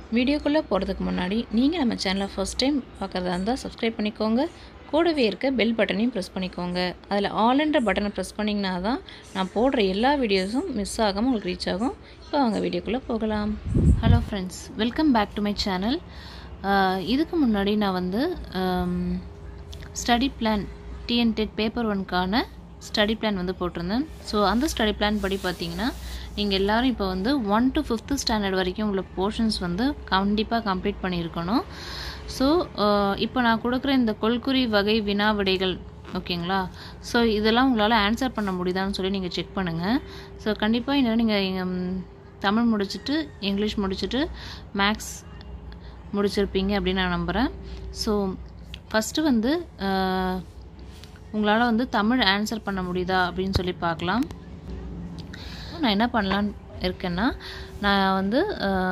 வீடியோக்குள்ளே போகிறதுக்கு முன்னாடி நீங்கள் நம்ம சேனலை ஃபஸ்ட் டைம் பார்க்குறதா இருந்தால் சப்ஸ்கிரைப் பண்ணிக்கோங்க கூடவே இருக்க பெல் பட்டனையும் ப்ரெஸ் பண்ணிக்கோங்க அதில் ஆல்ன்ற பட்டனை ப்ரெஸ் பண்ணிங்கன்னா தான் நான் போடுற எல்லா வீடியோஸும் மிஸ் ஆகாமல் உங்களுக்கு ரீச் ஆகும் இப்போ அவங்க வீடியோக்குள்ளே போகலாம் hello friends welcome back to my channel இதுக்கு முன்னாடி நான் வந்து ஸ்டடி பிளான் டிஎன்டெட் பேப்பர் ஒன்க்கான ஸ்டடி பிளான் வந்து போட்டிருந்தேன் ஸோ அந்த ஸ்டடி பிளான் படி பார்த்தீங்கன்னா நீங்கள் எல்லோரும் இப்போ வந்து ஒன் டு ஃபிஃப்த்து ஸ்டாண்டர்ட் வரைக்கும் உள்ள போர்ஷன்ஸ் வந்து கண்டிப்பாக கம்ப்ளீட் பண்ணியிருக்கணும் ஸோ இப்போ நான் கொடுக்குற இந்த கொள்குறி வகை வினா விடைகள் ஓகேங்களா ஸோ இதெல்லாம் உங்களால் ஆன்சர் பண்ண முடியுதான்னு சொல்லி நீங்கள் செக் பண்ணுங்கள் ஸோ கண்டிப்பாக இன்னும் நீங்கள் தமிழ் முடிச்சுட்டு இங்கிலீஷ் முடிச்சுட்டு மேக்ஸ் முடிச்சிருப்பீங்க அப்படின்னு நான் நம்புகிறேன் ஸோ ஃபஸ்ட்டு வந்து உங்களால் வந்து தமிழ் ஆன்சர் பண்ண முடியுதா அப்படின்னு சொல்லி பார்க்கலாம் நான் என்ன பண்ணலான்னு இருக்கேன்னா நான் வந்து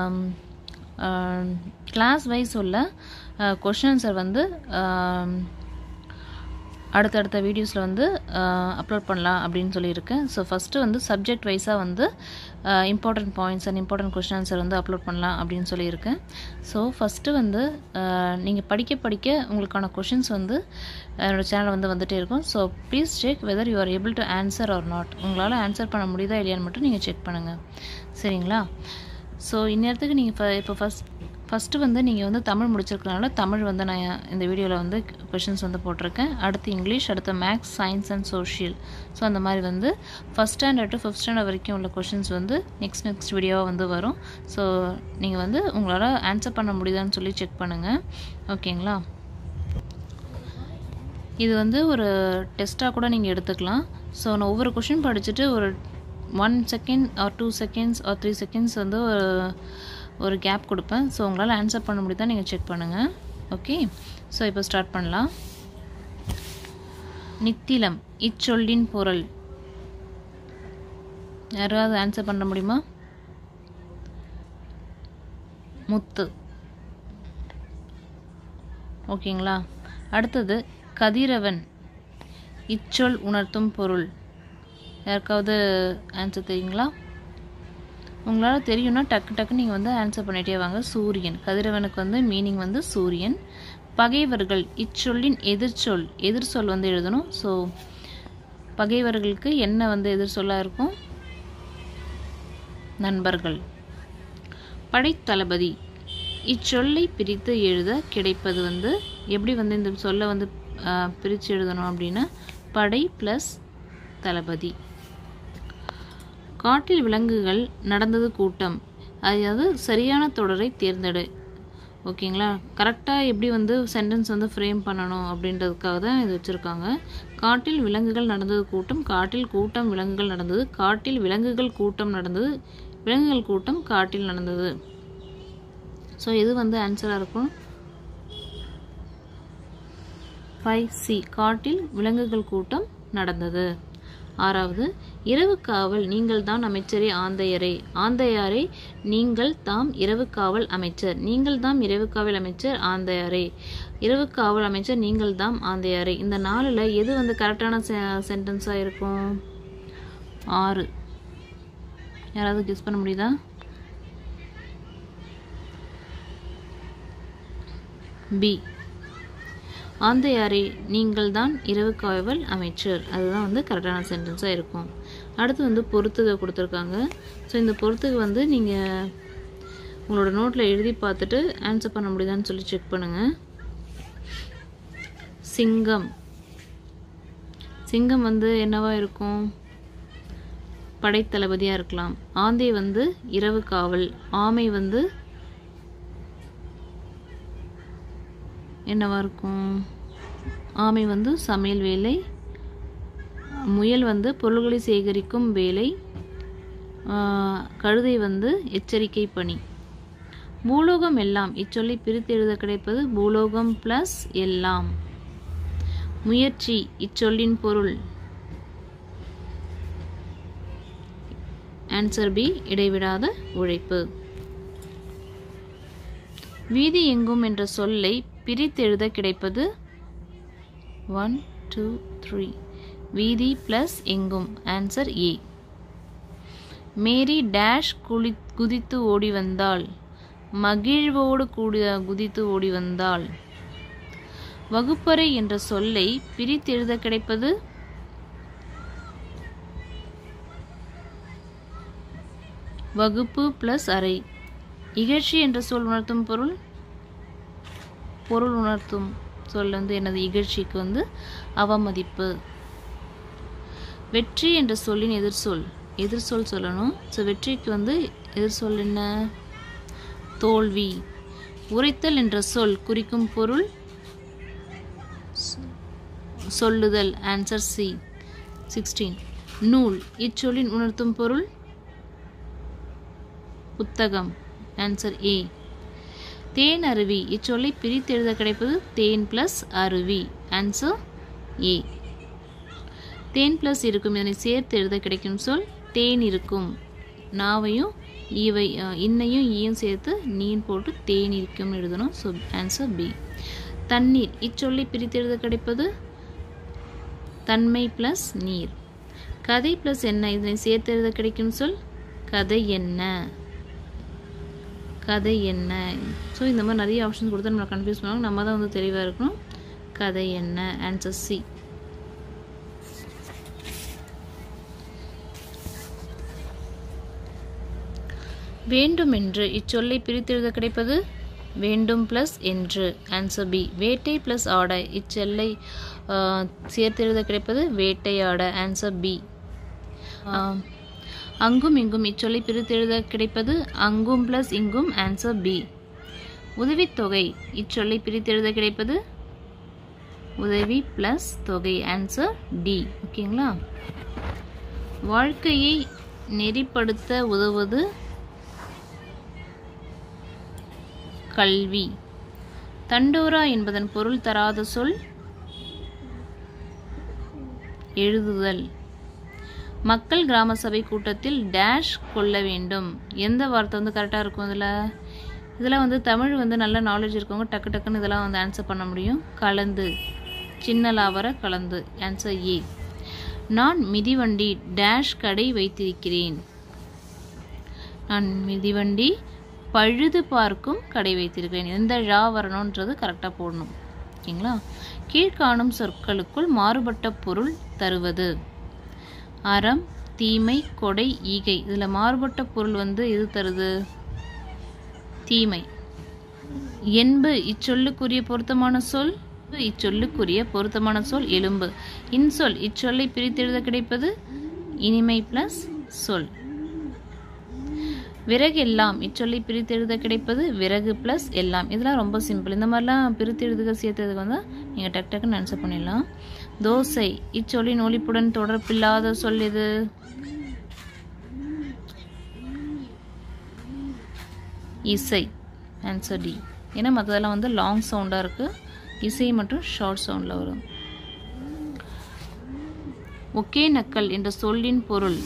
கிளாஸ் வைஸ் உள்ள கொஷின் ஆன்சர் வந்து அடுத்தடுத்த வீடியோஸில் வந்து அப்லோட் பண்ணலாம் அப்படின்னு சொல்லியிருக்கேன் ஸோ ஃபஸ்ட்டு வந்து சப்ஜெக்ட் வைஸாக வந்து important points and important question answer வந்து அப்லோட் பண்ணலாம் அப்படின்னு சொல்லியிருக்கேன் ஸோ ஃபஸ்ட்டு வந்து நீங்கள் படிக்க படிக்க உங்களுக்கான கொஷின்ஸ் வந்து என்னோடய சேனல் வந்து வந்துகிட்டே இருக்கும் so please check whether you are able to answer or not உங்களால் ஆன்சர் பண்ண முடியுதா இல்லையான்னு மட்டும் நீங்கள் செக் பண்ணுங்கள் சரிங்களா ஸோ இந்நேரத்துக்கு நீங்கள் இப்போ ஃபஸ்ட் ஃபஸ்ட்டு வந்து நீங்கள் வந்து தமிழ் முடிச்சிருக்கனால தமிழ் வந்து நான் இந்த வீடியோவில் வந்து கொஷின்ஸ் வந்து போட்டிருக்கேன் அடுத்து இங்கிலீஷ் அடுத்து maths science and social so அந்த மாதிரி வந்து first standard to fifth standard வரைக்கும் உள்ள கொஷின்ஸ் வந்து நெக்ஸ்ட் நெக்ஸ்ட் வீடியோவாக வந்து வரும் ஸோ நீங்கள் வந்து உங்களால் ஆன்சர் பண்ண முடியுதான்னு சொல்லி செக் பண்ணுங்கள் ஓகேங்களா இது வந்து ஒரு டெஸ்ட்டாக கூட நீங்கள் எடுத்துக்கலாம் ஸோ நான் ஒவ்வொரு கொஷின் படிச்சுட்டு ஒரு one second or two seconds or three seconds வந்து ஒரு ஒரு கேப் கொடுப்பேன் ஸோ உங்களால் ஆன்சர் பண்ண முடியுதா நீங்கள் செக் பண்ணுங்கள் ஓகே ஸோ இப்போ ஸ்டார்ட் பண்ணலாம் நித்திலம் இச்சொல்லின் பொருள் யாராவது ஆன்சர் பண்ண முடியுமா முத்து ஓகேங்களா அடுத்தது கதிரவன் இச்சொல் உணர்த்தும் பொருள் யாருக்காவது ஆன்சர் தெரியுங்களா உங்களால் தெரியும்னா டக்கு டக்கு நீங்கள் வந்து ஆன்சர் பண்ணிகிட்டே வாங்க சூரியன் கதிரவனுக்கு வந்து மீனிங் வந்து சூரியன் பகைவர்கள் இச்சொல்லின் எதிர்ச்சொல் எதிர்ச்சொல் வந்து எழுதணும் ஸோ பகைவர்களுக்கு என்ன வந்து எதிர்ச்சொல்லாக இருக்கும் நண்பர்கள் படைத்தளபதி இச்சொல்லை பிரித்து எழுத கிடைப்பது வந்து எப்படி வந்து இந்த சொல்லை வந்து பிரித்து எழுதணும் அப்படின்னா படை ப்ளஸ் தளபதி காட்டில் விலங்குகள் நடந்தது கூட்டம் அதாவது சரியான தொடரை தேர்ந்தெடு ஓகேங்களா கரெக்டாக எப்படி வந்து சென்டென்ஸ் வந்து ஃப்ரேம் பண்ணணும் அப்படின்றதுக்காக தான் இது வச்சுருக்காங்க காட்டில் விலங்குகள் நடந்தது கூட்டம் காட்டில் கூட்டம் விலங்குகள் நடந்தது காட்டில் விலங்குகள் கூட்டம் நடந்தது விலங்குகள் கூட்டம் காட்டில் நடந்தது ஸோ இது வந்து ஆன்சராக இருக்கும் ஃபைவ் சி காட்டில் விலங்குகள் கூட்டம் நடந்தது ஆறாவது இரவு காவல் நீங்கள் தான் அமைச்சரே ஆந்தையரே ஆந்தையாரே நீங்கள் தாம் இரவு காவல் அமைச்சர் நீங்கள் தாம் இரவு காவல் அமைச்சர் ஆந்தையாரே இரவு காவல் அமைச்சர் நீங்கள் தாம் ஆந்தையாரே இந்த நாளில் எது வந்து கரெக்டான சென்டென்ஸாக இருக்கும் ஆறு யாராவது கெஸ் பண்ண முடியுதா பி ஆந்தையாரே நீங்கள் தான் இரவு காவல் அமைச்சர் அதுதான் வந்து கரெக்டான சென்டென்ஸாக இருக்கும் அடுத்து வந்து பொறுத்துக கொடுத்துருக்காங்க ஸோ இந்த பொறுத்துக வந்து நீங்கள் உங்களோட நோட்டில் எழுதி பார்த்துட்டு ஆன்சர் பண்ண முடியுதான்னு சொல்லி செக் பண்ணுங்கள் சிங்கம் சிங்கம் வந்து என்னவா இருக்கும் படைத்தளபதியாக இருக்கலாம் ஆந்தை வந்து இரவு காவல் ஆமை வந்து என்னவா இருக்கும் ஆமை வந்து சமையல் வேலை முயல் வந்து பொருள்களை சேகரிக்கும் வேலை கழுதை வந்து எச்சரிக்கை பணி பூலோகம் எல்லாம் இச்சொல்லை பிரித்து எழுத கிடைப்பது பூலோகம் பிளஸ் எல்லாம் முயற்சி இச்சொல்லின் பொருள் ஆன்சர் பி இடைவிடாத உழைப்பு வீதி எங்கும் என்ற சொல்லை பிரித்தெழுத கிடைப்பது ஒன் டூ த்ரீ வீதி ப்ளஸ் எங்கும் ஆன்சர் ஏ மேரி டேஷ் குளி குதித்து ஓடி வந்தாள் மகிழ்வோடு கூடிய குதித்து ஓடி வந்தாள் வகுப்பறை என்ற சொல்லை பிரித்தெழுத கிடைப்பது வகுப்பு பிளஸ் அறை இகழ்ச்சி என்ற சொல் உணர்த்தும் பொருள் பொருள் உணர்த்தும் சொல் வந்து எனது இகழ்ச்சிக்கு வந்து அவமதிப்பு வெற்றி என்ற சொல்லின் எதிர்சொல் எதிர்சொல் சொல்லணும் ஸோ வெற்றிக்கு வந்து எதிர்சொல் என்ன தோல்வி உரைத்தல் என்ற சொல் குறிக்கும் பொருள் சொல்லுதல் ஆன்சர் சி சிக்ஸ்டீன் நூல் இச்சொல்லின் உணர்த்தும் பொருள் புத்தகம் ஆன்சர் ஏ தேன் அருவி இச்சொல்லை பிரித்தெழுத கிடைப்பது தேன் பிளஸ் அருவி ஆன்சர் ஏ தேன் பிளஸ் இருக்கும் இதனை சேர்த்து எழுத கிடைக்கும் சொல் தேன் இருக்கும் நாவையும் ஈவை இன்னையும் ஈயும் சேர்த்து நீன் போட்டு தேன் இருக்கும் எழுதணும் ஸோ ஆன்சர் பி தண்ணீர் இச்சொல்லை பிரித்தெழுத கிடைப்பது தன்மை பிளஸ் நீர் கதை பிளஸ் என்ன இதனை சேர்த்து எழுத கிடைக்கும் சொல் கதை என்ன கதை என்ன ஸோ இந்த மாதிரி நிறைய ஆப்ஷன்ஸ் கொடுத்தா நம்மளை கன்ஃபியூஸ் பண்ணுவாங்க நம்ம தான் வந்து தெளிவாக இருக்கணும் கதை என்ன ஆன்சர் சி வேண்டுமென்று இச்சொல்லை பிரித்தெழுத கிடைப்பது வேண்டும் ப்ளஸ் என்று ஆன்சர் பி வேட்டை ப்ளஸ் ஆட இச்சொல்லை சேர்த்தெழுத கிடைப்பது வேட்டையாட ஆன்சர் பி அங்கும் இங்கும் இச்சொல்லை பிரித்தெழுத கிடைப்பது அங்கும் ப்ளஸ் இங்கும் ஆன்சர் பி உதவித்தொகை இச்சொல்லை பிரித்தெழுத கிடைப்பது உதவி ப்ளஸ் தொகை ஆன்சர் டி ஓகேங்களா வாழ்க்கையை நெறிப்படுத்த உதவுவது கல்வி தண்டோரா என்பதன் பொருள் தராத சொல் எழுதுதல் மக்கள் கிராம சபை கூட்டத்தில் டேஷ் கொள்ள வேண்டும் எந்த வார்த்தை வந்து கரெக்டாக இருக்கும் இதில் இதில் வந்து தமிழ் வந்து நல்ல நாலேஜ் இருக்கவங்க டக்கு டக்குன்னு இதெல்லாம் வந்து ஆன்சர் பண்ண முடியும் கலந்து சின்ன லாவர கலந்து ஆன்சர் ஏ நான் மிதிவண்டி டேஷ் கடை வைத்திருக்கிறேன் நான் மிதிவண்டி பழுது பார்க்கும் கடை வைத்திருக்கிறேன் எந்த ழா வரணுன்றது கரெக்டாக போடணும் ஓகேங்களா கீழ்காணும் சொற்களுக்குள் மாறுபட்ட பொருள் தருவது அறம் தீமை கொடை ஈகை இதில் மாறுபட்ட பொருள் வந்து எது தருது தீமை என்பு இச்சொல்லுக்குரிய பொருத்தமான சொல் இச்சொல்லுக்குரிய பொருத்தமான சொல் எலும்பு இன்சொல் இச்சொல்லை பிரித்தெழுத கிடைப்பது இனிமை பிளஸ் சொல் விறகு எல்லாம் இச்சொல்லை பிரித்தெழுத கிடைப்பது விறகு ப்ளஸ் எல்லாம் இதெல்லாம் ரொம்ப சிம்பிள் இந்த மாதிரிலாம் பிரித்தெழுதுக சேர்த்ததுக்கு வந்து நீங்கள் டக் டக்குன்னு ஆன்சர் பண்ணிடலாம் தோசை இச்சொல்லின் ஒலிப்புடன் தொடர்பில்லாத சொல் எது இசை ஆன்சர் டி ஏன்னா மற்றதெல்லாம் வந்து லாங் சவுண்டாக இருக்குது இசை மற்றும் ஷார்ட் சவுண்டில் வரும் ஒகே நக்கல் என்ற சொல்லின் பொருள்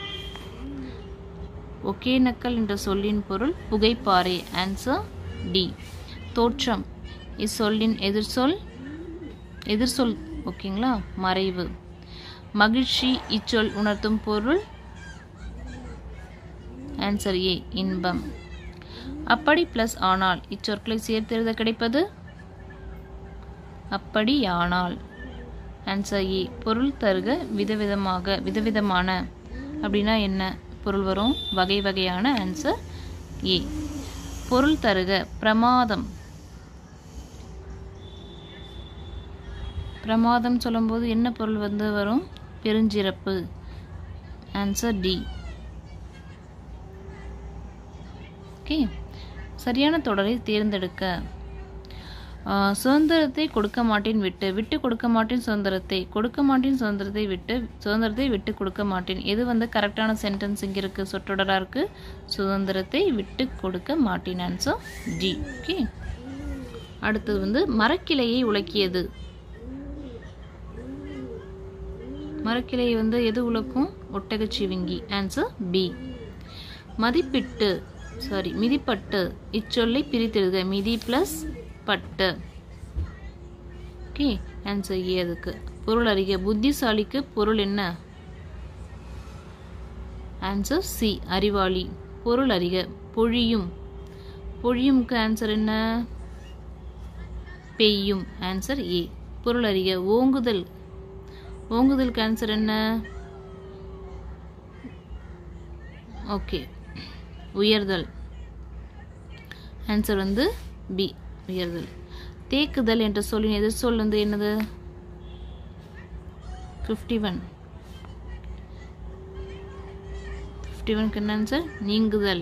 ஒகேனக்கல் என்ற சொல்லின் பொருள் புகைப்பாறை ஆன்சர் டி தோற்றம் இச்சொல்லின் எதிர்சொல் எதிர்சொல் ஓகேங்களா மறைவு மகிழ்ச்சி இச்சொல் உணர்த்தும் பொருள் ஆன்சர் ஏ இன்பம் அப்படி பிளஸ் ஆனால் இச்சொற்களை சேர்த்தெழுத கிடைப்பது அப்படி ஆனால் ஆன்சர் ஏ பொருள் தருக விதவிதமாக விதவிதமான அப்படின்னா என்ன பொருள் வரும் வகை வகையான ஆன்சர் ஏ பொருள் தருக பிரமாதம் பிரமாதம் சொல்லும்போது என்ன பொருள் வந்து வரும் பெருஞ்சிறப்பு ஆன்சர் டி ஓகே சரியான தொடரை தேர்ந்தெடுக்க சுதந்திரத்தை கொடுக்க மாட்டேன் விட்டு விட்டு கொடுக்க மாட்டேன் சுதந்திரத்தை கொடுக்க மாட்டேன் சுதந்திரத்தை விட்டு சுதந்திரத்தை விட்டு கொடுக்க மாட்டேன் எது வந்து கரெக்டான சென்டென்ஸ் இங்கே இருக்குது சொற்றொடராக இருக்குது சுதந்திரத்தை விட்டு கொடுக்க மாட்டேன் ஆன்சர் ஜி ஓகே அடுத்தது வந்து மரக்கிளையை உலக்கியது மரக்கிளை வந்து எது உலக்கும் ஒட்டகச்சிவிங்கி ஆன்சர் பி மதிப்பிட்டு சாரி மிதிப்பட்டு இச்சொல்லை பிரித்தெழுக மிதி ப்ளஸ் பட்டு ஓகே ஆன்சர் ஏ அதுக்கு பொருள் அறிக புத்திசாலிக்கு பொருள் என்ன ஆன்சர் சி அறிவாளி பொருள் அறிக பொழியும் பொழியும்க்கு ஆன்சர் என்ன பெய்யும் ஆன்சர் ஏ பொருள் அறிக ஓங்குதல் ஓங்குதலுக்கு ஆன்சர் என்ன ஓகே உயர்தல் ஆன்சர் வந்து பி உயர்தல் தேக்குதல் என்ற சொல்லின் எதிர் சொல் வந்து என்னது ஃபிஃப்டி ஒன் ஃபிஃப்டி ஒன்க்கு என்ன ஆன்சர் நீங்குதல்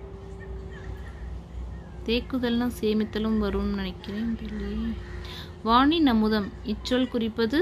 தேக்குதல்னா சேமித்தலும் வரும்னு நினைக்கிறேன் தெரியலையே. வானின் அமுதம் இச்சொல் குறிப்பது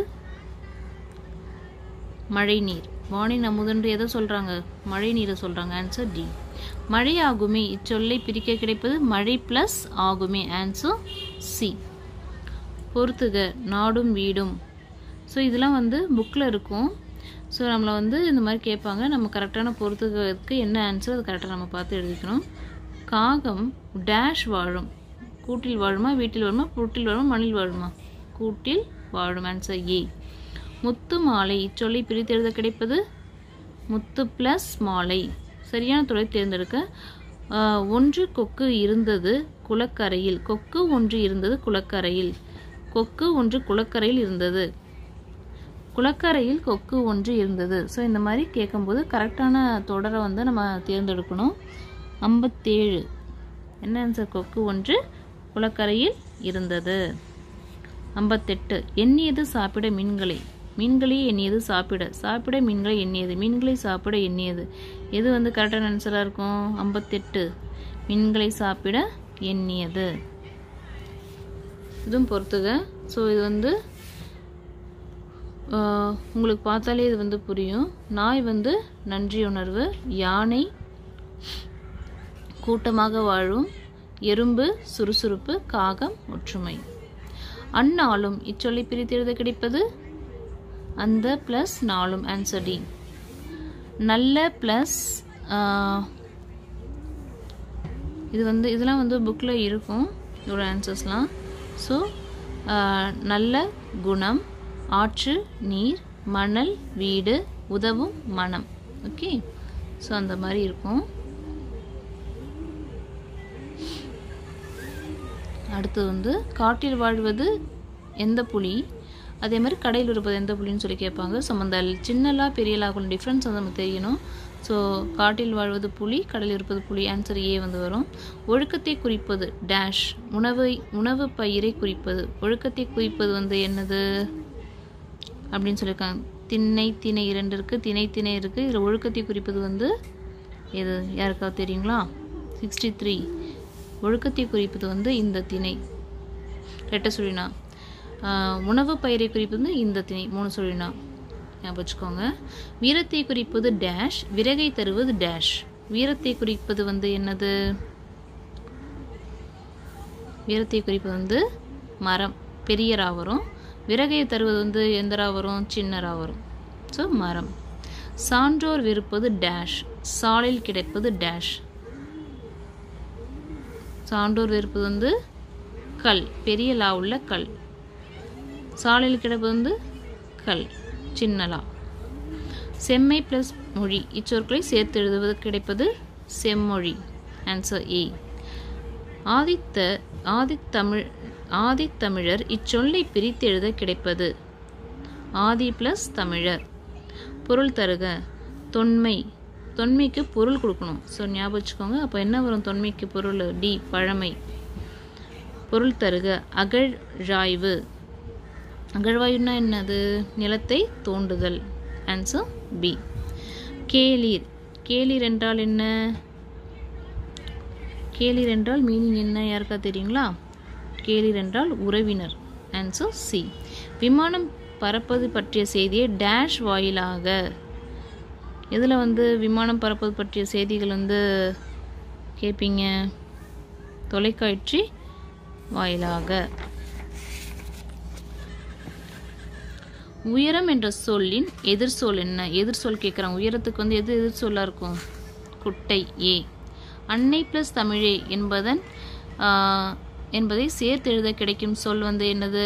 மழை நீர் வானின் அமுதன்று எதை சொல்றாங்க மழை நீரை சொல்றாங்க ஆன்சர் டி மழை ஆகுமே இச்சொல்லை பிரிக்க கிடைப்பது மழை பிளஸ் ஆகுமே ஆன்சர் சி பொறுத்துக நாடும் வீடும் ஸோ இதெல்லாம் வந்து புக்கில் இருக்கும் ஸோ நம்மளை வந்து இந்த மாதிரி கேட்பாங்க நம்ம கரெக்டான பொறுத்துக்கிறதுக்கு என்ன ஆன்சர் அது கரெக்டாக நம்ம பார்த்து எழுதிக்கணும் காகம் டேஷ் வாழும் கூட்டில் வாழுமா வீட்டில் வாழுமா புட்டில் வாழுமா மண்ணில் வாழுமா கூட்டில் வாழும் ஆன்சர் ஏ முத்து மாலை இச்சொல்லை பிரித்து எழுத கிடைப்பது முத்து ப்ளஸ் மாலை சரியான துறை தேர்ந்தெடுக்க ஆஹ், ஒன்று கொக்கு இருந்தது குளக்கரையில் கொக்கு ஒன்று இருந்தது குளக்கரையில் கொக்கு ஒன்று குளக்கரையில் இருந்தது குளக்கரையில் கொக்கு ஒன்று இருந்தது ஸோ இந்த மாதிரி கேட்கும்போது கரெக்டான தொடரை வந்து நம்ம தேர்ந்தெடுக்கணும் ஐம்பத்தேழு என்ன ஆன்சர் கொக்கு ஒன்று குளக்கரையில் இருந்தது ஐம்பத்தெட்டு எண்ணியது சாப்பிட மீன்களை மீன்களே எண்ணியது சாப்பிட சாப்பிட மீன்களை எண்ணியது மீன்களை சாப்பிட எண்ணியது எது வந்து கரெக்டான ஆன்சராக இருக்கும் ஐம்பத்தெட்டு மீன்களை சாப்பிட எண்ணியது இதுவும் பொறுத்துக ஸோ இது வந்து ஆஹ், உங்களுக்கு பார்த்தாலே இது வந்து புரியும் நாய் வந்து நன்றி உணர்வு யானை கூட்டமாக வாழும் எறும்பு சுறுசுறுப்பு காகம் ஒற்றுமை அந்நாளும் இச்சொல்லை பிரித்து எழுத கிடைப்பது அந்த ப்ளஸ் நாளும் ஆன்சர் டி நல்ல ப்ளஸ் இது வந்து இதெல்லாம் வந்து புக்கில் இருக்கும் இதோட ஆன்சர்ஸ்லாம் ஸோ நல்ல குணம் ஆற்று நீர் மணல் வீடு உதவும் மனம் ஓகே ஸோ அந்த மாதிரி இருக்கும் அடுத்து வந்து காட்டில் வாழ்வது எந்த புலி அதே மாதிரி கடையில் இருப்பது எந்த புலின்னு சொல்லி கேட்பாங்க ஸோ அந்த சின்னலா பெரியலாக்குள்ள டிஃப்ரென்ஸ் வந்து நமக்கு தெரியணும் ஸோ காட்டில் வாழ்வது புலி கடலில் இருப்பது புலி ஆன்சர் ஏ வந்து வரும் ஒழுக்கத்தை குறிப்பது டேஷ் உணவை உணவு பயிரை குறிப்பது ஒழுக்கத்தை குறிப்பது வந்து என்னது அப்படின்னு சொல்லியிருக்காங்க திண்ணை திணை இரண்டு இருக்குது திணை திணை இருக்குது இதில் ஒழுக்கத்தை குறிப்பது வந்து எது யாருக்காவது தெரியுங்களா சிக்ஸ்டி த்ரீ ஒழுக்கத்தை குறிப்பது வந்து இந்த திணை ரெட்டை சுழினா உணவு பயிரை குறிப்பது வந்து இந்த திணை மூணு சுழினா ஞாபகம் வச்சுக்கோங்க வீரத்தை குறிப்பது டேஷ் விறகை தருவது டேஷ் வீரத்தை குறிப்பது வந்து என்னது வீரத்தை குறிப்பது வந்து மரம் பெரியரா வரும் விறகை தருவது வந்து எந்தரா வரும் சின்னரா வரும் ஸோ மரம் சான்றோர் விருப்பது டேஷ் சாலையில் கிடைப்பது டேஷ் சான்றோர் விருப்பது வந்து கல் பெரிய லா உள்ள கல் சாலையில் கிடப்பது வந்து கல் சின்ன லா செம்மை ப்ளஸ் மொழி இச்சொற்களை சேர்த்து எழுதுவது கிடைப்பது செம்மொழி ஆன்சர் ஏ ஆதித்த ஆதித்தமிழ் ஆதித்தமிழர் இச்சொல்லை பிரித்து எழுத கிடைப்பது ஆதி ப்ளஸ் தமிழர் பொருள் தருக தொன்மை தொன்மைக்கு பொருள் கொடுக்கணும் ஸோ ஞாபகம் வச்சுக்கோங்க அப்போ என்ன வரும் தொன்மைக்கு பொருள் டி பழமை பொருள் தருக அகழ்ராய்வு அகழ்வாயுன்னா என்னது நிலத்தை தோண்டுதல் ஆன்சர் பி கேளீர் கேளீர் என்றால் என்ன கேளீர் என்றால் மீனிங் என்ன யாருக்கா தெரியுங்களா கேளீர் என்றால் உறவினர் ஆன்சர் சி விமானம் பறப்பது பற்றிய செய்தியை டேஷ் வாயிலாக இதில் வந்து விமானம் பறப்பது பற்றிய செய்திகள் வந்து கேட்பீங்க தொலைக்காட்சி வாயிலாக உயரம் என்ற சொல்லின் எதிர் சொல் என்ன எதிர் சொல் கேட்குறாங்க உயரத்துக்கு வந்து எது எதிர் சொல்லா இருக்கும் குட்டை ஏ அன்னை ப்ளஸ் தமிழே என்பதன் ஆஹ், என்பதை சேர்த்து எழுத கிடைக்கும் சொல் வந்து என்னது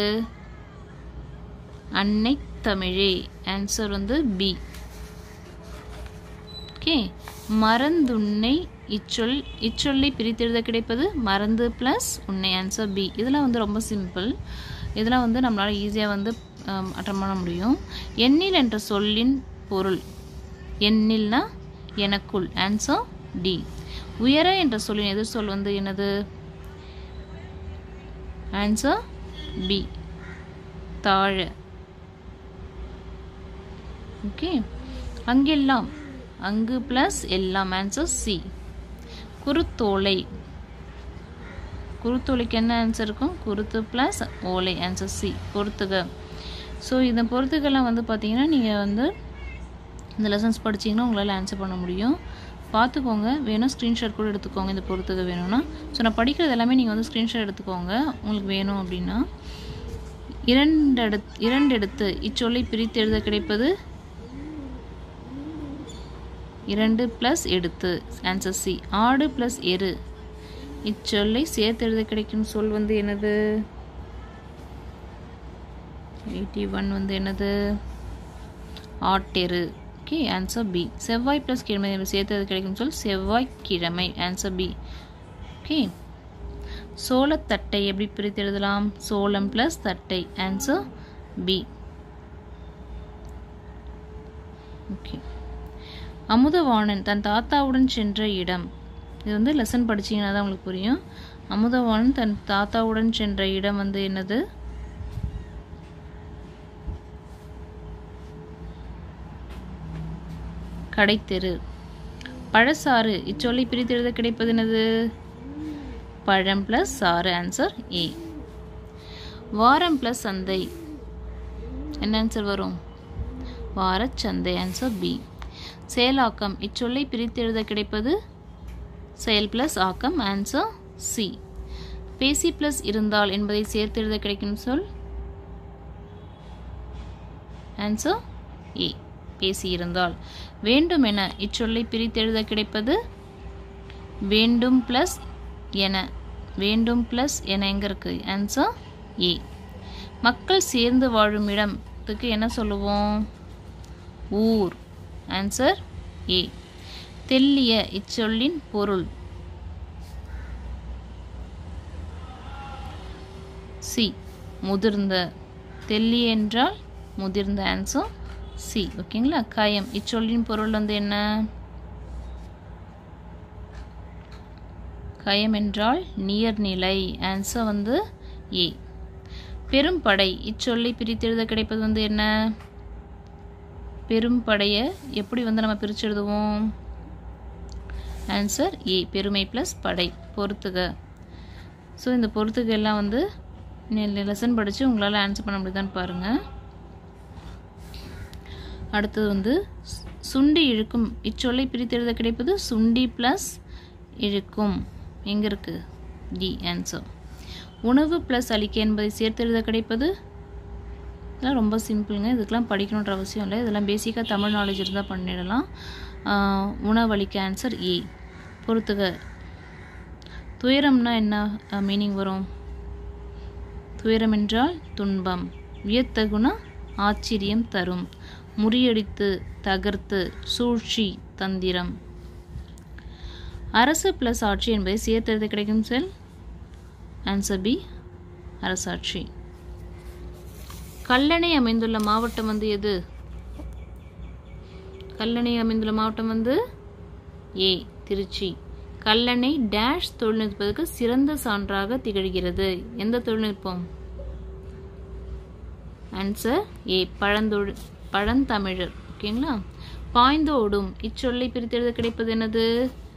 அன்னை தமிழே ஆன்சர் வந்து பி ஓகே மறந்துன்னை இச்சொல் இச்சொல்லை பிரித்தெழுத கிடைப்பது மறந்து ப்ளஸ் உன்னை ஆன்சர் பி இதெல்லாம் வந்து ரொம்ப சிம்பிள் இதெல்லாம் வந்து நம்மளால் ஈஸியாக வந்து அட்டன் பண்ண முடியும் எண்ணில் என்ற சொல்லின் பொருள் எண்ணில்னா எனக்குள் ஆன்சர் டி உயர என்ற சொல்லின் எதிர் சொல் வந்து என்னது ஆன்சர் பி தாழ ஓகே அங்கெல்லாம் அங்கு ப்ளஸ் எல்லாம் ஆன்சர் சி குருத்தோலை குருத்தோலைக்கு என்ன ஆன்சர் இருக்கும் குருத்து ப்ளஸ் ஓலை ஆன்சர் சி பொறுத்துக ஸோ இந்த பொறுத்துக்கெல்லாம் வந்து பார்த்தீங்கன்னா நீங்கள் வந்து இந்த லெசன்ஸ் படிச்சிங்கன்னா உங்களால் ஆன்சர் பண்ண முடியும் பார்த்துக்கோங்க வேணும் ஸ்க்ரீன்ஷாட் கூட எடுத்துக்கோங்க இந்த பொறுத்துக்க வேணும்னா ஸோ நான் படிக்கிறது எல்லாமே நீங்கள் வந்து ஸ்க்ரீன்ஷாட் எடுத்துக்கோங்க உங்களுக்கு வேணும் அப்படின்னா இரண்டு அடுத் இரண்டு எடுத்து இச்சொல்லை பிரித்து எழுத கிடைப்பது இரண்டு ப்ளஸ் எடுத்து ஆன்சர் சி ஆடு ப்ளஸ் எரு இச்சொல்லை சேர்த்து எழுத கிடைக்கும் சொல் வந்து என்னது எயிட்டி ஒன் வந்து என்னது ஆட்டெரு ஓகே ஆன்சர் பி செவ்வாய் ப்ளஸ் கிழமை சேர்த்து எழுத கிடைக்கும் சொல் செவ்வாய் கிழமை ஆன்சர் பி ஓகே சோளத்தட்டை எப்படி பிரித்து எழுதலாம் சோளம் ப்ளஸ் தட்டை ஆன்சர் பி ஓகே அமுதவாணன் தன் தாத்தாவுடன் சென்ற இடம் இது வந்து லெசன் படிச்சீங்கன்னா தான் உங்களுக்கு புரியும் அமுதவாணன் தன் தாத்தாவுடன் சென்ற இடம் வந்து என்னது கடைத்தெரு பழசாறு இச்சொல்லை பிரித்து எழுத கிடைப்பது என்னது பழம் ப்ளஸ் சாறு ஆன்சர் ஏ வாரம் ப்ளஸ் சந்தை என்ன ஆன்சர் வரும் வாரச்சந்தை ஆன்சர் பி செயலாக்கம் இச்சொல்லை பிரித்து எழுத கிடைப்பது செயல் ப்ளஸ் ஆக்கம் ஆன்சர் சி பேசி ப்ளஸ் இருந்தால் என்பதை சேர்த்து எழுத கிடைக்கும் சொல் ஆன்சர் ஏ பேசி இருந்தால் வேண்டும் என இச்சொல்லை பிரித்து எழுத கிடைப்பது வேண்டும் ப்ளஸ் என வேண்டும் ப்ளஸ் என எங்கே இருக்குது ஆன்சர் ஏ மக்கள் சேர்ந்து வாழும் இடத்துக்கு என்ன சொல்லுவோம் ஊர் ஆன்சர் ஏ தெல்லிய இச்சொல்லின் பொருள் சி முதிர்ந்த தெல்லிய என்றால் முதிர்ந்த ஆன்சர் சி ஓகேங்களா காயம் இச்சொல்லின் பொருள் வந்து என்ன கயம் என்றால் நீர்நிலை ஆன்சர் வந்து ஏ பெரும்படை இச்சொல்லை பிரித்தெழுத கிடைப்பது வந்து என்ன பெரும்படையை எப்படி வந்து நம்ம பிரித்து எழுதுவோம் ஆன்சர் ஏ பெருமை ப்ளஸ் படை பொறுத்துக ஸோ இந்த பொறுத்துக எல்லாம் வந்து லெசன் படித்து உங்களால் ஆன்சர் பண்ண முடியுதான்னு பாருங்கள் அடுத்தது வந்து சுண்டி இழுக்கும் இச்சொல்லை பிரித்தெழுத கிடைப்பது சுண்டி ப்ளஸ் இழுக்கும் எங்கே இருக்குது டி ஆன்சர் உணவு ப்ளஸ் அளிக்க என்பதை சேர்த்து எழுத கிடைப்பது இதெல்லாம் ரொம்ப சிம்பிளுங்க இதுக்கெலாம் படிக்கணுன்ற அவசியம் இல்லை இதெல்லாம் பேசிக்காக தமிழ் நாலேஜ் இருந்தால் பண்ணிடலாம் உணவளிக்க ஆன்சர் ஏ பொறுத்துக துயரம்னா என்ன மீனிங் வரும் துயரம் என்றால் துன்பம் வியத்தகுண ஆச்சரியம் தரும் முறியடித்து தகர்த்து சூழ்ச்சி தந்திரம் அரசு ப்ளஸ் ஆட்சி என்பதை சேர்த்தெழுத கிடைக்கும் செல் ஆன்சர் பி அரசாட்சி கல்லணை அமைந்துள்ள மாவட்டம் வந்து எது கல்லணை அமைந்துள்ள மாவட்டம் வந்து ஏ திருச்சி கல்லணை டேஷ் தொழில்நுட்பத்துக்கு சிறந்த சான்றாக திகழ்கிறது எந்த தொழில்நுட்பம் ஆன்சர் ஏ பழந்தொழில் பழந்தமிழர் ஓகேங்களா பாய்ந்து ஓடும் இச்சொல்லை பிரித்தெழுத கிடைப்பது என்னது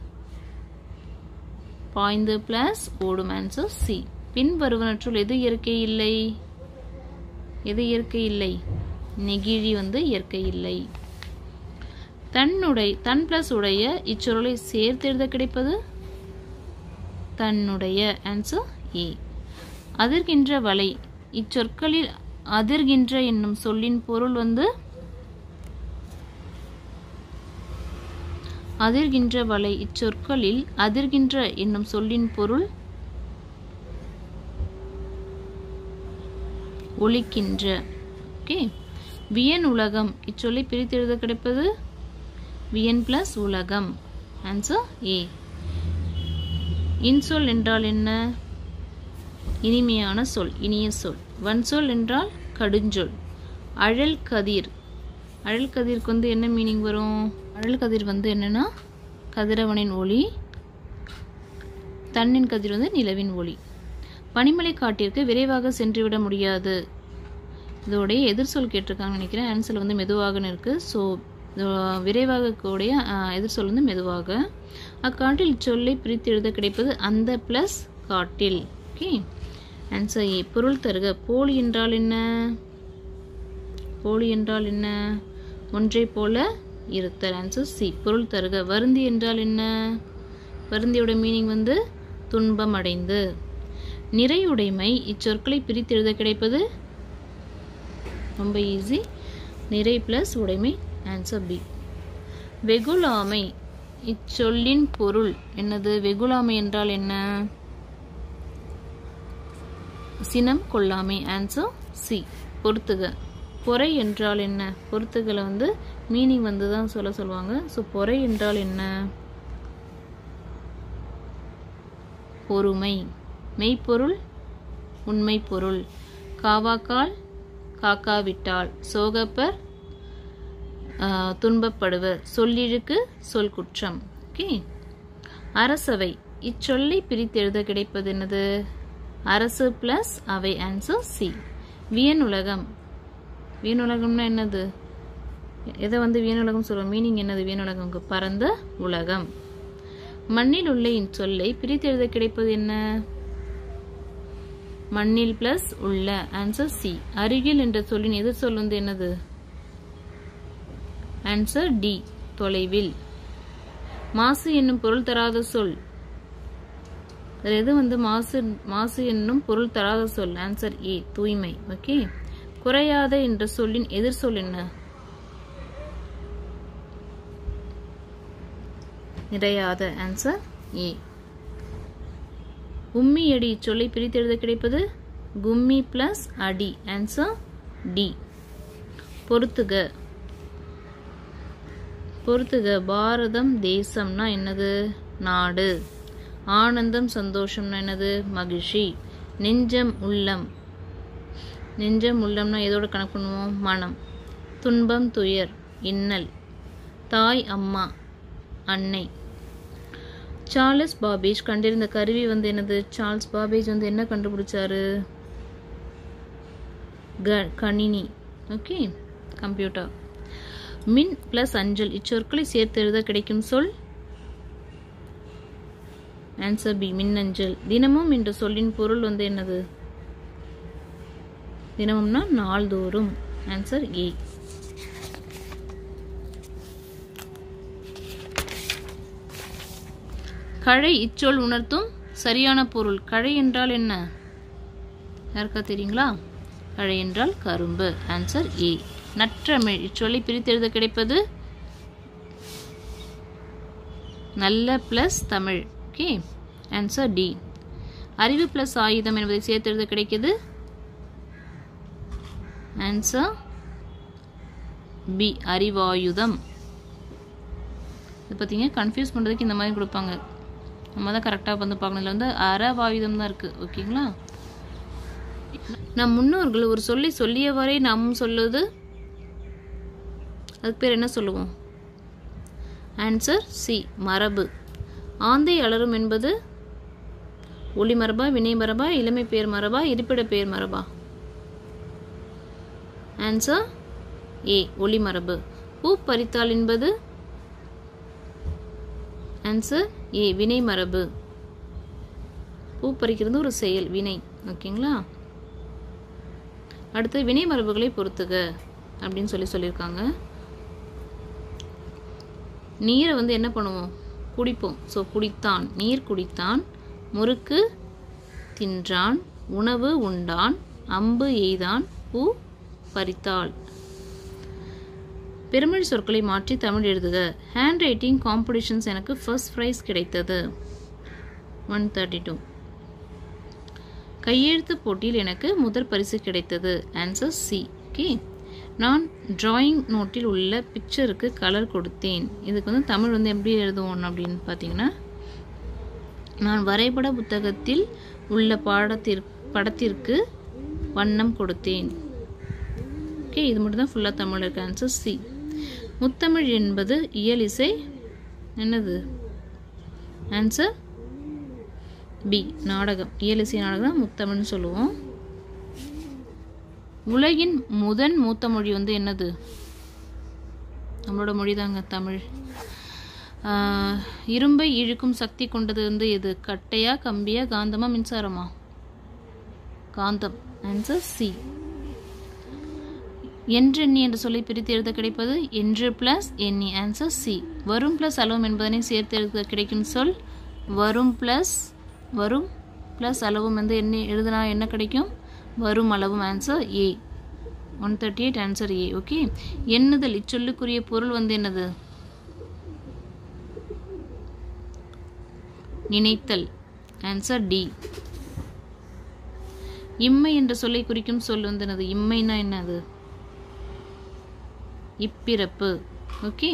பாய்ந்து பிளஸ் ஓடும் ஆன்சர் சி பின் வருவனற்றுள் எது இயற்கை இல்லை எது இயற்கை இல்லை நெகிழி வந்து இயற்கை இல்லை தன்னுடைய தன் பிளஸ் உடைய இச்சொருளை சேர்த்து எழுத கிடைப்பது தன்னுடைய ஆன்சர் ஏ அதிர்கின்ற வலை இச்சொற்களில் அதிர்கின்ற என்னும் சொல்லின் பொருள் வந்து அதிர்கின்ற வலை இச்சொற்களில் அதிர்கின்ற என்னும் சொல்லின் பொருள் ஒலிக்கின்ற ஓகே வியன் உலகம் இச்சொல்லை பிரித்தெழுத கிடைப்பது வியன் ப்ளஸ் உலகம் ஆன்சர் ஏ இன்சொல் என்றால் என்ன இனிமையான சொல் இனிய சொல் வன்சொல் என்றால் கடுஞ்சொல் அழல் கதிர் அழல் கதிருக்கு வந்து என்ன மீனிங் வரும் அழல் கதிர் வந்து என்னன்னா கதிரவனின் ஒளி தன்னின் கதிர் வந்து நிலவின் ஒளி பனிமலை காட்டிற்கு விரைவாக சென்றுவிட முடியாது இதோடைய எதிர்சொல் கேட்டிருக்காங்கன்னு நினைக்கிறேன் ஆன்சர் வந்து மெதுவாகன்னு இருக்குது ஸோ விரைவாக கூடிய எதிர்சொல் வந்து மெதுவாக அக்காட்டில் சொல்லை பிரித்து எழுத கிடைப்பது அந்த ப்ளஸ் காட்டில் ஓகே ஆன்சர் ஏ பொருள் தருக போலி என்றால் என்ன போலி என்றால் என்ன ஒன்றை போல இருத்தல் ஆன்சர் சி பொருள் தருக வருந்தி என்றால் என்ன வருந்தியோட மீனிங் வந்து துன்பம் அடைந்து நிறையுடைமை இச்சொற்களை பிரித்து எழுத கிடைப்பது ரொம்ப ஈஸி நிறை ப்ளஸ் உடைமை ஆன்சர் பி வெகுளாமை இச்சொல்லின் பொருள் என்னது வெகுளாமை என்றால் என்ன சினம் கொள்ளாமை ஆன்சர் சி பொறுத்துக பொறை என்றால் என்ன பொறுத்துகளை வந்து மீனிங் வந்து தான் சொல்ல சொல்லுவாங்க ஸோ பொறை என்றால் என்ன பொறுமை மெய்ப்பொருள் உண்மை பொருள் காவாக்கால் காக்காவிட்டால் சோகப்பர் துன்பப்படுவர் சொல்லிழுக்கு சொல் குற்றம் ஓகே அரசவை இச்சொல்லை பிரித்து எழுத கிடைப்பது என்னது அரசு பிளஸ் அவை ஆன்சர் சி வியன் உலகம் வியன் உலகம்னா என்னது எதை வந்து வியன் உலகம் சொல்லுவோம் மீனிங் என்னது வியன் உலகம் பரந்த உலகம் மண்ணில் உள்ள இச்சொல்லை பிரித்து எழுத கிடைப்பது என்ன மண்ணில் பிளஸ் உள்ள ஆன்சர் சி அருகில் என்ற சொல்லின் எதிர் சொல் வந்து என்னது ஆன்சர் டி தொலைவில் மாசு என்னும் பொருள் தராத சொல் எது வந்து மாசு மாசு என்னும் பொருள் தராத சொல் ஆன்சர் ஏ தூய்மை ஓகே குறையாத என்ற சொல்லின் எதிர் சொல் என்ன நிறையாத ஆன்சர் ஏ உம்மி அடி சொல்லை பிரித்து எழுத கிடைப்பது கும்மி பிளஸ் அடி ஆன்சர் டி பொறுத்துக பொறுத்துக பாரதம் தேசம்னா என்னது நாடு ஆனந்தம் சந்தோஷம்னா என்னது மகிழ்ச்சி நெஞ்சம் உள்ளம் நெஞ்சம் உள்ளம்னா எதோட கணக்கு பண்ணுவோம் மனம் துன்பம் துயர் இன்னல் தாய் அம்மா அன்னை சார்லஸ் பாபேஜ் கண்டிருந்த கருவி வந்து என்னது சார்ல்ஸ் பாபேஜ் வந்து என்ன கண்டுபிடிச்சாரு க கணினி ஓகே கம்ப்யூட்டர் மின் பிளஸ் அஞ்சல் இச்சொற்களை சேர்த்து எழுத கிடைக்கும் சொல் ஆன்சர் பி மின்னஞ்சல் தினமும் என்ற சொல்லின் பொருள் வந்து என்னது தினமும்னா நாள்தோறும் ஆன்சர் ஏ கழை இச்சொல் உணர்த்தும் சரியான பொருள் கழை என்றால் என்ன யாருக்கா தெரியுங்களா கழை என்றால் கரும்பு ஆன்சர் ஏ நற்றமிழ் இச்சொல்லை பிரித்தெழுத கிடைப்பது நல்ல plus Tamil okay answer D அறிவு பிளஸ் ஆயுதம் என்பதை சேர்த்தெழுத கிடைக்கிறது ஆன்சர் பி அறிவாயுதம் இது பார்த்தீங்க கன்ஃபியூஸ் பண்ணுறதுக்கு இந்த மாதிரி கொடுப்பாங்க நம்ம தான் கரெக்டாக வந்து பார்க்கணும் இதில் வந்து அறவாயுதம் தான் இருக்குது ஓகேங்களா நம் முன்னோர்கள் ஒரு சொல்லி சொல்லியவரை நாம் சொல்லுவது அதுக்கு பேர் என்ன சொல்லுவோம் ஆன்சர் சி மரபு ஆந்தை அலரும் என்பது ஒளி மரபா வினை மரபா இளமை பேர் மரபா இருப்பிட பேர் மரபா ஆன்சர் ஏ ஒளி மரபு பூ பறித்தால் என்பது ஆன்சர் ஏ வினை மரபு பூ பறிக்கிறது ஒரு செயல் வினை ஓகேங்களா அடுத்து வினை மரபுகளை பொறுத்துக அப்படின்னு சொல்லி சொல்லியிருக்காங்க நீரை வந்து என்ன பண்ணுவோம் குடிப்போம் ஸோ குடித்தான் நீர் குடித்தான் முறுக்கு தின்றான் உணவு உண்டான் அம்பு எய்தான் பூ பறித்தாள் பெருமொழி சொற்களை மாற்றி தமிழ் எழுதுக ஹேண்ட் ரைட்டிங் காம்படிஷன்ஸ் எனக்கு ஃபர்ஸ்ட் ப்ரைஸ் கிடைத்தது ஒன் தேர்ட்டி டூ கையெழுத்து போட்டியில் எனக்கு முதல் பரிசு கிடைத்தது ஆன்சர் சி ஓகே நான் டிராயிங் நோட்டில் உள்ள பிக்சருக்கு கலர் கொடுத்தேன் இதுக்கு வந்து தமிழ் வந்து எப்படி எழுதுவோம் அப்படின்னு பார்த்தீங்கன்னா நான் வரைபட புத்தகத்தில் உள்ள பாடத்திற்கு படத்திற்கு வண்ணம் கொடுத்தேன் ஓகே இது மட்டும் தான் ஃபுல்லாக தமிழ் இருக்கு ஆன்சர் சி முத்தமிழ் என்பது இயல் இசை என்னது ஆன்சர் பி நாடகம் இயல் இசை நாடகம் முத்தமிழ்னு சொல்லுவோம் உலகின் முதன் மூத்த மொழி வந்து என்னது நம்மளோட மொழி தாங்க தமிழ் ஆஹ், இரும்பை இழுக்கும் சக்தி கொண்டது வந்து எது கட்டையா கம்பியா காந்தமா மின்சாரமா காந்தம் ஆன்சர் சி என்றெண்ணி என்று சொல்லி பிரித்து எழுத கிடைப்பது என்று பிளஸ் எண்ணி ஆன்சர் சி வரும் பிளஸ் அளவும் என்பதனை சேர்த்து எழுத கிடைக்கும் சொல் வரும் பிளஸ் வரும் பிளஸ் அளவும் வந்து என்ன எழுதுனா என்ன கிடைக்கும் வரும் அளவும் answer A one thirty eight answer A okay எண்ணுதல் இச்சொல்லுக்குரிய பொருள் வந்து என்னது நினைத்தல் ஆன்சர் டி இம்மை என்ற சொல்லை குறிக்கும் சொல் வந்து என்னது இம்மைனா என்னது இப்பிறப்பு ஓகே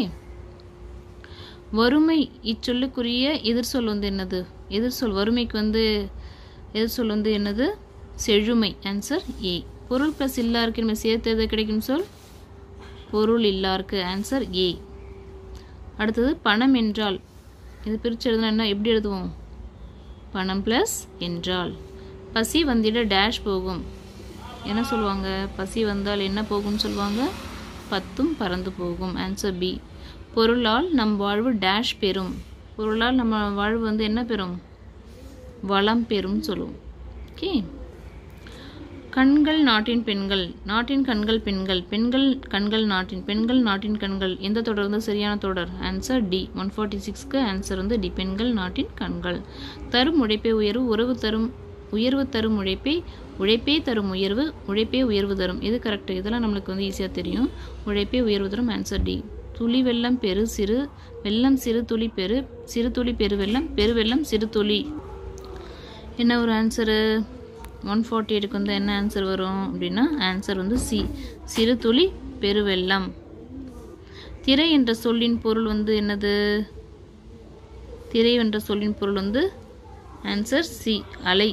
வறுமை இச்சொல்லுக்குரிய எதிர்சொல் வந்து என்னது எதிர்சொல் வறுமைக்கு வந்து எதிர்சொல் வந்து என்னது செழுமை ஆன்சர் ஏ பொருள் ப்ளஸ் இல்லாருக்கு நம்ம சேர்த்து எது கிடைக்கும் சொல் பொருள் இல்லாருக்கு ஆன்சர் ஏ அடுத்தது பணம் என்றால் இது பிரித்து எழுதுனா என்ன எப்படி எழுதுவோம் பணம் ப்ளஸ் என்றால் பசி வந்திட டேஷ் போகும் என்ன சொல்லுவாங்க பசி வந்தால் என்ன போகும்னு சொல்லுவாங்க பத்தும் பறந்து போகும் ஆன்சர் பி பொருளால் நம் வாழ்வு டேஷ் பெறும் பொருளால் நம்ம வாழ்வு வந்து என்ன பெறும் வளம் பெறும் சொல்லுவோம் ஓகே கண்கள் நாட்டின் பெண்கள் நாட்டின் கண்கள் பெண்கள் பெண்கள் கண்கள் நாட்டின் பெண்கள் நாட்டின் கண்கள் எந்த தொடர் வந்து சரியான தொடர் ஆன்சர் டி ஒன் ஃபார்ட்டி சிக்ஸ்க்கு ஆன்சர் வந்து டி பெண்கள் நாட்டின் கண்கள் தரும் உழைப்பே உயர்வு உறவு தரும் உயர்வு தரும் உழைப்பே உழைப்பே தரும் உயர்வு உழைப்பே உயர்வு தரும் இது கரெக்ட் இதெல்லாம் நம்மளுக்கு வந்து ஈஸியாக தெரியும் உழைப்பே உயர்வு தரும் ஆன்சர் டி துளி வெள்ளம் பெரு சிறு வெள்ளம் சிறு துளி பெரு சிறு துளி பெரு வெள்ளம் பெரு வெள்ளம் சிறு துளி என்ன ஒரு ஆன்சரு ஒன் ஃபார்ட்டி எயிட்டுக்கு வந்து என்ன ஆன்சர் வரும் அப்படின்னா ஆன்சர் வந்து சி சிறு துளி பெருவெள்ளம் திரை என்ற சொல்லின் பொருள் வந்து என்னது திரை என்ற சொல்லின் பொருள் வந்து ஆன்சர் சி அலை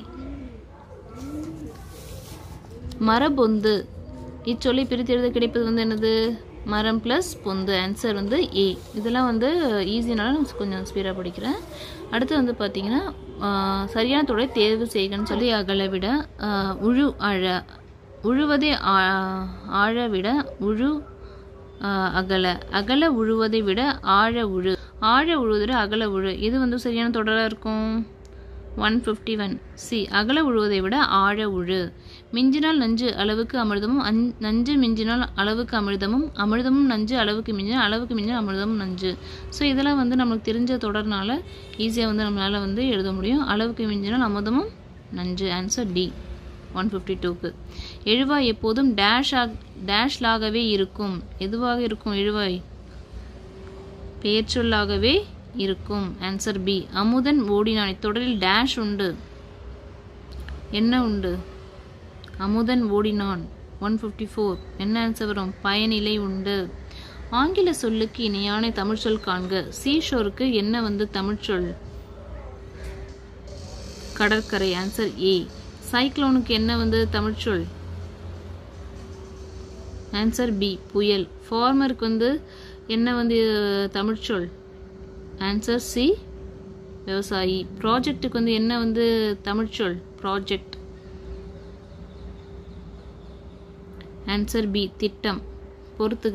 மரபொந்து இச்சொல்லை பிரித்து எழுத கிடைப்பது வந்து என்னது மரம் ப்ளஸ் பொந்து ஆன்சர் வந்து ஏ இதெல்லாம் வந்து ஈஸினால நான் கொஞ்சம் ஸ்பீடாக படிக்கிறேன் அடுத்து வந்து பார்த்தீங்கன்னா ஆஹ், சரியான தொடரை தேர்வு செய்கன்னு சொல்லி அகல விட ஆஹ், உழு அழ உழுவதை ஆ- ஆழ விட உழு ஆஹ், அகல அகல உழுவதை விட ஆழ உழு ஆழ உழுவதை விட அகல உழு இது வந்து சரியான தொடராக இருக்கும் ஒன் ஃபிஃப்டி ஒன் சி அகல உழுவதை விட ஆழ உழு மிஞ்சினால் நஞ்சு அளவுக்கு அமிர்தமும் அஞ் நஞ்சு மிஞ்சினால் அளவுக்கு அமிர்தமும் அமிர்தமும் நஞ்சு அளவுக்கு மிஞ்சினால் அளவுக்கு மிஞ்சினால் அமிர்தமும் நஞ்சு ஸோ இதெல்லாம் வந்து நமக்கு தெரிஞ்ச தொடர்னால ஈஸியாக வந்து நம்மளால் வந்து எழுத முடியும் அளவுக்கு மிஞ்சினால் அமிர்தமும் நஞ்சு ஆன்சர் டி ஒன் ஃபிஃப்டி டூக்கு எழுவாய் எப்போதும் டேஷ் ஆக் டேஷ்லாகவே இருக்கும் எதுவாக இருக்கும் எழுவாய் பெயர்ச்சொல்லாகவே இருக்கும் ஆன்சர் பி அமுதன் ஓடினான் இத்தொடரில் டேஷ் உண்டு என்ன உண்டு அமுதன் ஓடினான் ஒன் ஃபிஃப்டி ஃபோர் என்ன ஆன்சர் வரும் பயனிலை உண்டு ஆங்கில சொல்லுக்கு இணையான தமிழ் சொல் காண்க சீஷோருக்கு என்ன வந்து தமிழ் சொல் கடற்கரை ஆன்சர் ஏ சைக்ளோனுக்கு என்ன வந்து தமிழ் சொல் ஆன்சர் பி புயல் ஃபார்மருக்கு வந்து என்ன வந்து தமிழ் சொல் ஆன்சர் சி விவசாயி ப்ராஜெக்ட்டுக்கு வந்து என்ன வந்து தமிழ் சொல் ப்ராஜெக்ட் ஆன்சர் பி திட்டம் பொறுத்துக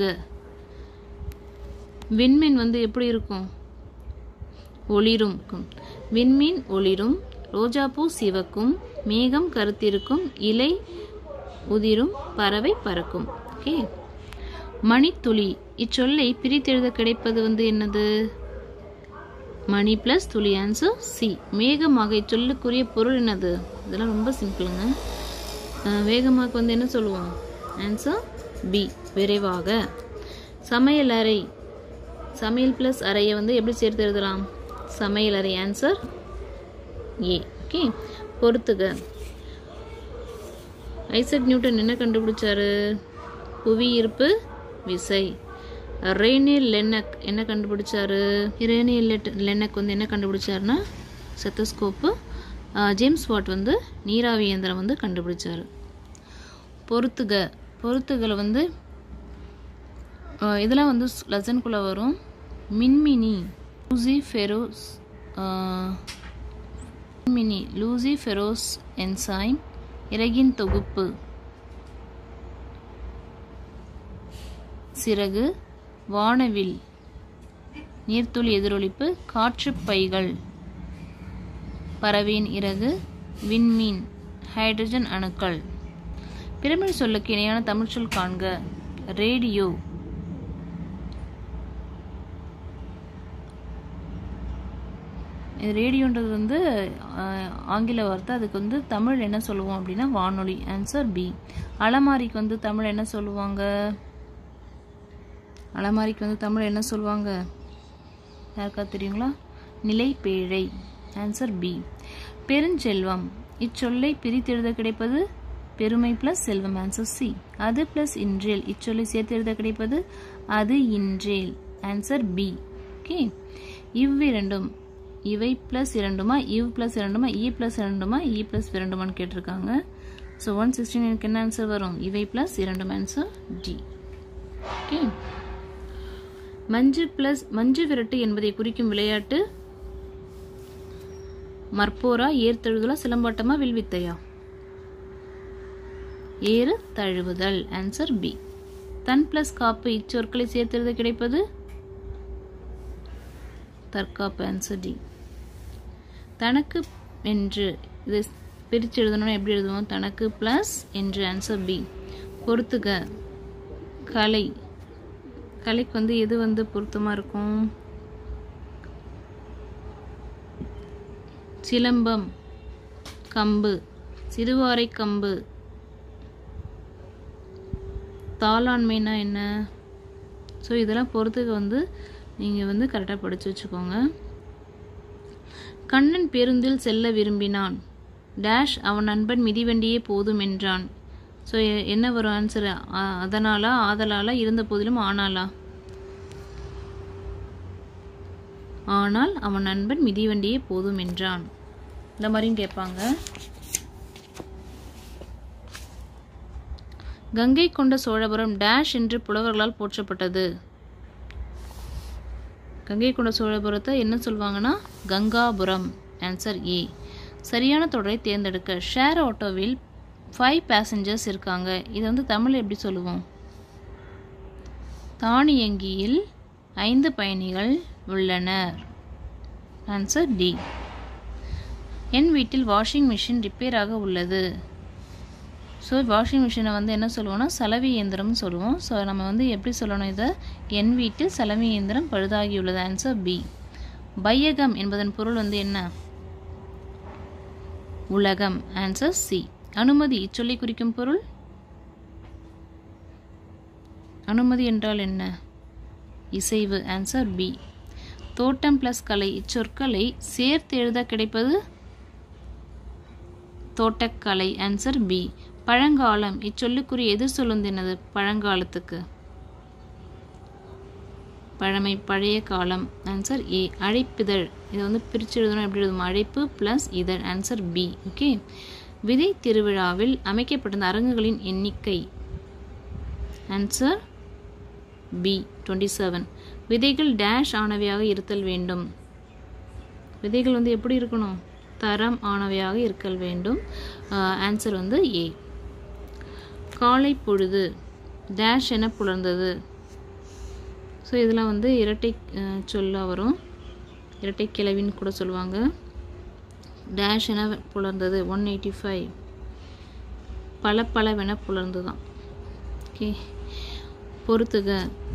விண்மீன் வந்து எப்படி இருக்கும் ஒளிரும் இருக்கும். விண்மீன் ஒளிரும் ரோஜாப்பூ சிவக்கும் மேகம் கருத்திருக்கும் இலை உதிரும் பறவை பறக்கும் ஓகே மணித்துளி இச்சொல்லை பிரித்தெழுத கிடைப்பது வந்து என்னது மணி ப்ளஸ் துளி ஆன்சர் சி மேகமாக இச்சொல்லுக்குரிய பொருள் என்னது இதெல்லாம் ரொம்ப சிம்பிளுங்க அஹ், வேகமாக வந்து என்ன சொல்லுவோம் ஆன்சர் பி விரைவாக சமையல் அறை சமையல் ப்ளஸ் அறையை வந்து எப்படி சேர்த்து எழுதலாம் சமையல் அறை ஆன்சர் ஏ ஓகே பொறுத்துக ஐசக் நியூட்டன் என்ன கண்டுபிடிச்சாரு புவியீர்ப்பு விசை ரேனி லென்னக் என்ன கண்டுபிடிச்சாரு ரேனி லெட் லென்னக் வந்து என்ன கண்டுபிடிச்சாருன்னா செத்தஸ்கோப்பு ஜேம்ஸ் வாட் வந்து நீராவி இயந்திரம் வந்து கண்டுபிடிச்சாரு பொறுத்துக பொறுத்துகளை வந்து அஹ், இதெல்லாம் வந்து லெசனுக்குள்ளே வரும் மின்மினி லூசி ஃபெரோஸ் மினி லூசி ஃபெரோஸ் என்சைம் இறகின் தொகுப்பு சிறகு வானவில் நீர்த்துளி எதிரொலிப்பு காற்றுப் பைகள் பறவையின் இறகு விண்மீன் ஹைட்ரஜன் அணுக்கள் பிரமிழ் சொல்லுக்கு இணையான தமிழ்ச்சொல் காண்க ரேடியோ இது ரேடியோன்றது வந்து ஆஹ், ஆங்கில வார்த்தை அதுக்கு வந்து தமிழ் என்ன சொல்லுவோம் அப்படின்னா வானொலி ஆன்சர் பி அலமாரிக்கு வந்து தமிழ் என்ன சொல்லுவாங்க அலமாரிக்கு வந்து தமிழ் என்ன சொல்லுவாங்க யாருக்கா தெரியுங்களா நிலைப்பேழை ஆன்சர் பி பெருஞ்செல்வம் இச்சொல்லை பிரித்தெழுத கிடைப்பது பெருமை பிளஸ் செல்வம் ஆன்சர் சி அது பிளஸ் இன்றேல் இச்சொல்லை சேர்த்து எழுத கிடைப்பது அது இன்றேல் ஆன்சர் பி ஓகே இவ்விரண்டும் இவை பிளஸ் இரண்டுமா இவ் பிளஸ் இரண்டுமா இ பிளஸ் இரண்டுமா இ பிளஸ் இரண்டுமான்னு கேட்டிருக்காங்க ஸோ ஒன் சிக்ஸ்டீன் எனக்கு என்ன ஆன்சர் வரும் இவை பிளஸ் இரண்டும் ஆன்சர் டி ஓகே மஞ்சு பிளஸ் மஞ்சு விரட்டு என்பதை குறிக்கும் விளையாட்டு மற்போரா ஏர் தழுதலா சிலம்பாட்டமா வில்வித்தையா ஏறு தழுவுதல் ஆன்சர் பி தன் பிளஸ் காப்பு இச்சொற்களை சேர்த்தெழுத கிடைப்பது தற்காப்பு ஆன்சர் டி தனக்கு என்று இது பிரித்து எழுதணும்னா எப்படி எழுதுவோம் தனக்கு பிளஸ் என்று ஆன்சர் பி பொறுத்துக கலை கலைக்கு வந்து எது வந்து பொருத்தமாக இருக்கும் சிலம்பம் கம்பு சிறுவாரை கம்பு தாளாண்மைனா என்ன ஸோ இதெல்லாம் பொறுத்துக்கு வந்து நீங்கள் வந்து கரெக்டாக படித்து வச்சுக்கோங்க கண்ணன் பேருந்தில் செல்ல விரும்பினான் டேஷ் அவன் நண்பன் மிதிவண்டியே போதும் என்றான் ஸோ என்ன வரும் ஆன்சர் அதனாலா ஆதலாலா இருந்த போதிலும் ஆனாலா ஆனால் அவன் நண்பன் மிதிவண்டியே போதும் என்றான் இந்த மாதிரியும் கேட்பாங்க கங்கை கொண்ட சோழபுரம் டேஷ் என்று புலவர்களால் போற்றப்பட்டது கங்கை கொண்ட சோழபுரத்தை என்ன சொல்லுவாங்கன்னா கங்காபுரம் ஆன்சர் ஏ சரியான தொடரை தேர்ந்தெடுக்க ஷேர் ஆட்டோவில் ஃபைவ் பேசஞ்சர்ஸ் இருக்காங்க இதை வந்து தமிழ் எப்படி சொல்லுவோம் தானியங்கியில் ஐந்து பயணிகள் உள்ளனர் ஆன்சர் டி என் வீட்டில் வாஷிங் மிஷின் ரிப்பேராக உள்ளது ஸோ வாஷிங் மிஷினை வந்து என்ன சொல்லுவோம்னா சலவை இயந்திரம்னு சொல்லுவோம் ஸோ நம்ம வந்து எப்படி சொல்லணும் இதை என் வீட்டில் சலவை இயந்திரம் பழுதாகியுள்ளது ஆன்சர் பி பையகம் என்பதன் பொருள் வந்து என்ன உலகம் ஆன்சர் சி அனுமதி இச்சொல்லை குறிக்கும் பொருள் அனுமதி என்றால் என்ன இசைவு ஆன்சர் பி தோட்டம் பிளஸ் கலை இச்சொற்களை சேர்த்து எழுத கிடைப்பது தோட்டக்கலை ஆன்சர் பி பழங்காலம் இச்சொல்லுக்குரிய எதிர் சொல்லுந்து என்னது பழங்காலத்துக்கு பழமை பழைய காலம் ஆன்சர் ஏ அழைப்பிதழ் இதை வந்து பிரித்து எழுதணும் எப்படி எழுதும் அழைப்பு ப்ளஸ் இதழ் ஆன்சர் பி ஓகே விதை திருவிழாவில் அமைக்கப்பட்டிருந்த அரங்குகளின் எண்ணிக்கை ஆன்சர் பி டுவெண்ட்டி செவன் விதைகள் டேஷ் ஆனவையாக இருத்தல் வேண்டும் விதைகள் வந்து எப்படி இருக்கணும் தரம் ஆனவையாக இருக்கல் வேண்டும் ஆன்சர் வந்து ஏ காலை பொழுது டேஷ் என புலர்ந்தது ஸோ இதெல்லாம் வந்து இரட்டை அஹ், சொல்ல வரும் இரட்டை கிளவின்னு கூட சொல்லுவாங்க டேஷ் என புலர்ந்தது ஒன் எயிட்டி ஃபைவ் பல பலவென புலர்ந்து தான் ஓகே பொறுத்துக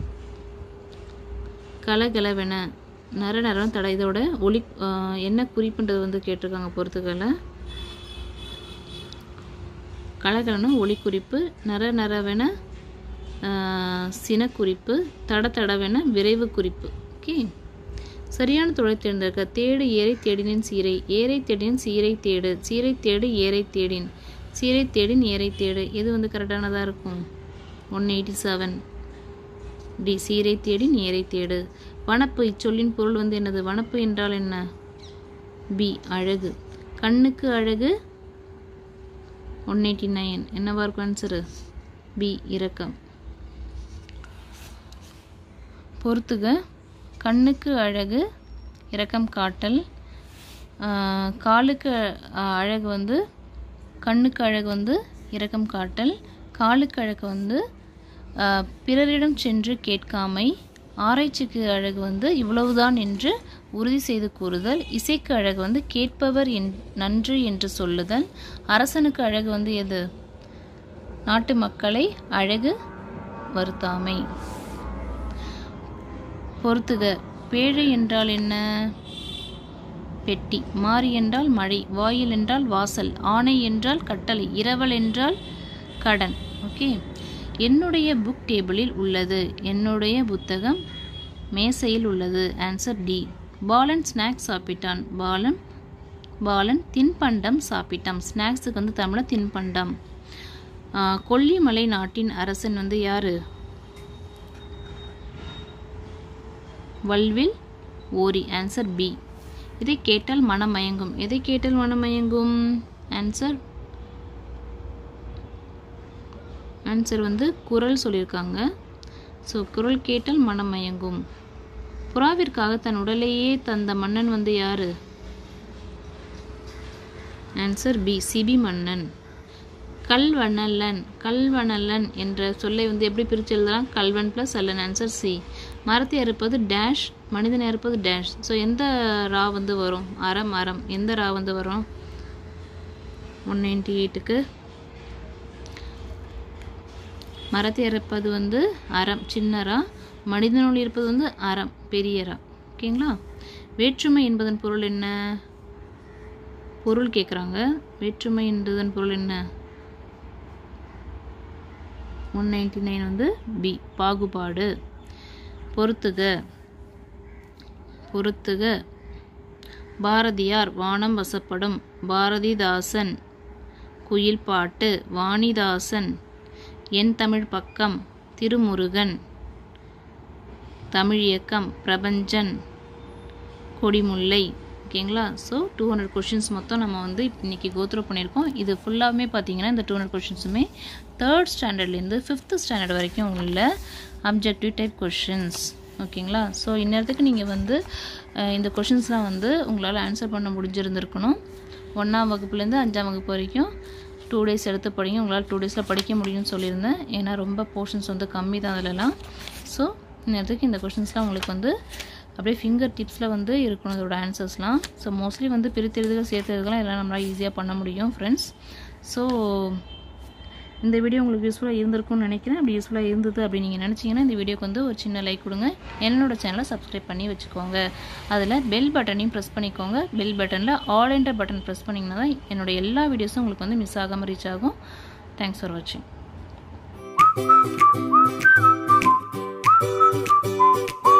கலகலவென நர நரம் தடை இதோட ஒளி அஹ், என்ன குறிப்புன்றது வந்து கேட்டிருக்காங்க பொறுத்துக்கல கலகலன்னு ஒளி குறிப்பு நர நரவென ஆஹ், சினக்குறிப்பு தட தடவென விரைவு குறிப்பு ஓகே சரியான தொடரை தேர்ந்தெடுக்க தேடு ஏரை தேடினின் சீரை ஏரை தேடினின் சீரை தேடு சீரை தேடு ஏரை தேடின் சீரை தேடின் ஏரை தேடு எது வந்து கரெக்டானதாக இருக்கும் ஒன் எயிட்டி செவன் டி சீரை தேடி நேரை தேடு வனப்பு இச்சொல்லின் பொருள் வந்து என்னது வனப்பு என்றால் என்ன பி அழகு கண்ணுக்கு அழகு ஒன் எயிட்டி நைன் என்னவா இருக்கும் ஆன்சரு பி இரக்கம் பொறுத்துக கண்ணுக்கு அழகு இரக்கம் காட்டல் ஆஹ் காலுக்கு அஹ், அழகு வந்து கண்ணுக்கு அழகு வந்து இரக்கம் காட்டல் காலுக்கு அழகு வந்து ஆஹ், பிறரிடம் சென்று கேட்காமை ஆராய்ச்சிக்கு அழகு வந்து இவ்வளவுதான் என்று உறுதி செய்து கூறுதல் இசைக்கு அழகு வந்து கேட்பவர் என் நன்று என்று சொல்லுதல் அரசனுக்கு அழகு வந்து எது நாட்டு மக்களை அழகு வருத்தாமை பொறுத்துக பேழை என்றால் என்ன பெட்டி மாறி என்றால் மழை வாயில் என்றால் வாசல் ஆணை என்றால் கட்டளை இரவல் என்றால் கடன் ஓகே என்னுடைய புக் டேபிளில் உள்ளது என்னுடைய புத்தகம் மேசையில் உள்ளது ஆன்சர் டி பாலன் ஸ்நாக்ஸ் சாப்பிட்டான் பாலன் பாலன் தின்பண்டம் சாப்பிட்டான் ஸ்நாக்ஸுக்கு வந்து தமிழில் தின்பண்டம் ஆஹ், கொல்லிமலை நாட்டின் அரசன் வந்து யாரு வல்வில் ஓரி ஆன்சர் பி இதை கேட்டால் மனம் மயங்கும் எதை கேட்டால் மனம் மயங்கும் ஆன்சர் ஆன்சர் வந்து குரல் சொல்லியிருக்காங்க ஸோ குரல் கேட்டால் மனம் மயங்கும் புறாவிற்காக தன் உடலையே தந்த மன்னன் வந்து யாரு ஆன்சர் பி சிபி மன்னன் கல்வனல்லன் கல்வனல்லன் என்ற சொல்லை வந்து எப்படி பிரித்து எழுதலாம் கல்வன் ப்ளஸ் அல்லன் ஆன்சர் சி மரத்தை அறுப்பது டேஷ் மனிதனை அறுப்பது டேஷ் ஸோ எந்த ரா வந்து வரும் அறம் அறம் எந்த ரா வந்து வரும் ஒன் நைன்டி எயிட்டுக்கு மரத்தை அறுப்பது வந்து அறம் சின்னரா மனிதனுள் இருப்பது வந்து அறம் பெரியரா ஓகேங்களா வேற்றுமை என்பதன் பொருள் என்ன பொருள் கேட்குறாங்க வேற்றுமை என்பதன் பொருள் என்ன ஒன் நைன்டி நைன் வந்து பி பாகுபாடு பொறுத்துக பொறுத்துக பாரதியார் வானம் வசப்படும் பாரதிதாசன் குயில் பாட்டு வாணிதாசன் என் தமிழ் பக்கம் திருமுருகன் தமிழ் இயக்கம் பிரபஞ்சன் கொடிமுல்லை ஓகேங்களா ஸோ டூ ஹண்ட்ரட் கொஷின்ஸ் மொத்தம் நம்ம வந்து இன்னைக்கு கோத்ரூ பண்ணியிருக்கோம் இது ஃபுல்லாகவே பார்த்தீங்கன்னா இந்த டூ ஹண்ட்ரட் கொஷின்ஸுமே தேர்ட் ஸ்டாண்டர்ட்லேருந்து ஃபிஃப்த் ஸ்டாண்டர்ட் வரைக்கும் உள்ள அப்ஜெக்டிவ் டைப் கொஷின்ஸ் ஓகேங்களா ஸோ இந்நேரத்துக்கு நீங்கள் வந்து அஹ், இந்த கொஷின்ஸ்லாம் வந்து உங்களால் ஆன்சர் பண்ண முடிஞ்சிருந்துருக்கணும் ஒன்றாம் வகுப்புலேருந்து அஞ்சாம் வகுப்பு வரைக்கும் டூ டேஸ் எடுத்து படிங்க உங்களால் டூ டேஸில் படிக்க முடியும்னு சொல்லியிருந்தேன் ஏன்னா ரொம்ப போர்ஷன்ஸ் வந்து கம்மி தான் அதிலலாம் ஸோ இந்நேரத்துக்கு இந்த கொஷின்ஸ்லாம் உங்களுக்கு வந்து அப்படியே ஃபிங்கர் டிப்ஸில் வந்து இருக்கணும் அதோட ஆன்சர்ஸ்லாம் ஸோ மோஸ்ட்லி வந்து பிரித்தெழுதுகள் சேர்த்தெழுதுகள்லாம் எல்லாம் நம்மளால் ஈஸியாக பண்ண முடியும் ஃப்ரெண்ட்ஸ் ஸோ இந்த வீடியோ உங்களுக்கு யூஸ்ஃபுல்லாக இருந்திருக்கும்னு நினைக்கிறேன் அப்படி யூஸ்ஃபுல்லாக இருந்தது அப்படின்னு நீங்கள் நினச்சிங்கன்னா இந்த வீடியோக்கு வந்து ஒரு சின்ன லைக் கொடுங்க என்னோட சேனலை சப்ஸ்கிரைப் பண்ணி வச்சுக்கோங்க அதில் பெல் பட்டனையும் ப்ரெஸ் பண்ணிக்கோங்க பெல் பட்டனில் ஆல் என்ற பட்டன் ப்ரெஸ் பண்ணிங்கன்னா தான் என்னோட எல்லா வீடியோஸும் உங்களுக்கு வந்து மிஸ் ஆகாமல் ரீச் ஆகும் தேங்க்ஸ் ஃபார் வாட்சிங்